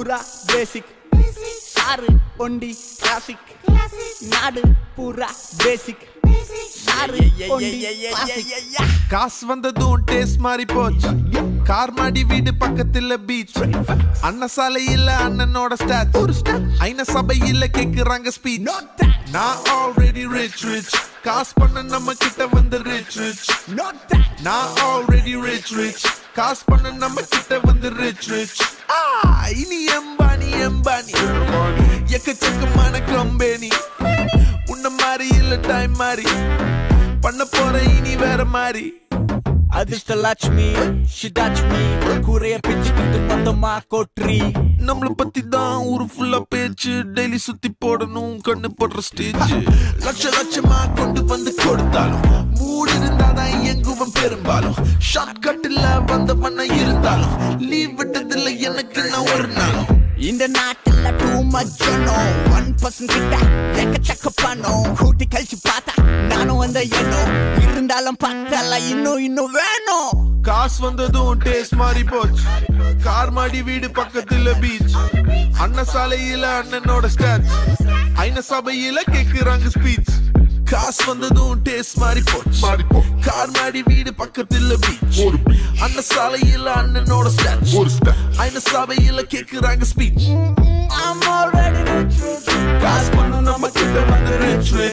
பூரா பேசிக் சாரு ஒண்டி கிளாசிக் நாடு பூரா பேசிக் சாரு ஒண்டி classic. காசு வந்ததும் டேஸ்ட் மாறி போச்சு கார் மாடி வீடு பக்கத்துல பீச் அண்ணன் சாலையில அண்ணனோட ஸ்டாச்சு ஐன சபையில கேக்குறாங்க ஸ்பீச் No thanks, நான் ஆல்ரெடி ரிச் ரிச் காசு பண்ண நம்ம கிட்ட வந்து ரிச் ரிச் no thanks. நான் ஆல்ரெடி ரிச் ரிச் காசு பண்ண நம்ம கிட்ட வந்து ரிச் ரிச் இனி எம்பானி எம்பானி எக்கச்சக்கமான கம்பெனி உன்ன மாதிரி இல்ல டைம் மாதிரி பண்ண போற இனி வேற மாதிரி அதிர்ஷ்ட லட்சுமி ஷிடாட்சுமி கூரைய பிச்சுக்கிட்டு மொத்தமா கொட்ரி நம்மள பத்தி தான் ஊரு ஃபுல்லா பேச்சு டெய்லி சுத்தி போடணும் கண்ணு போடுற ஸ்டேஜ் லட்ச லட்சமா கொண்டு வந்து கொடுத்தாலும் மூடு இருந்தாதான் இயங்குவன் பெரும்பாலும் ஷார்ட் கட்டில் வந்தவன இருந்தாலும் லீவ் விட்டதில்லை எனக்கு நான் ஒரு நாளும் இந்த நாட்டுல டூ மச் ஒன் பர்சன்ட் கிட்ட எக்கச்சக்க பணம் கூட்டி கழிச்சு பார்த்தா நானும் வந்த எண்ணம் இருந்தாலும் பத்தல இன்னும் இன்னும் வேணும் காசு வந்ததும் டேஸ்ட் மாறி போச்சு கார் மாடி வீடு பக்கத்துல பீச் அண்ணன் சாலையில அண்ணனோட ஸ்டாச் ஐன சபையில கேக்குறாங்க ஸ்பீச் காசு வந்ததும் டேஸ்ட் மாறி போச்சு கார் மாடி வீடு பக்கத்துல பீச் அண்ணன் சாலையில அண்ணனோட ஸ்டாச் ஐன சபையில கேக்குறாங்க speech I'm already rich, rich. காசு பண்ண நம்ம கிட்ட வந்து rich, rich.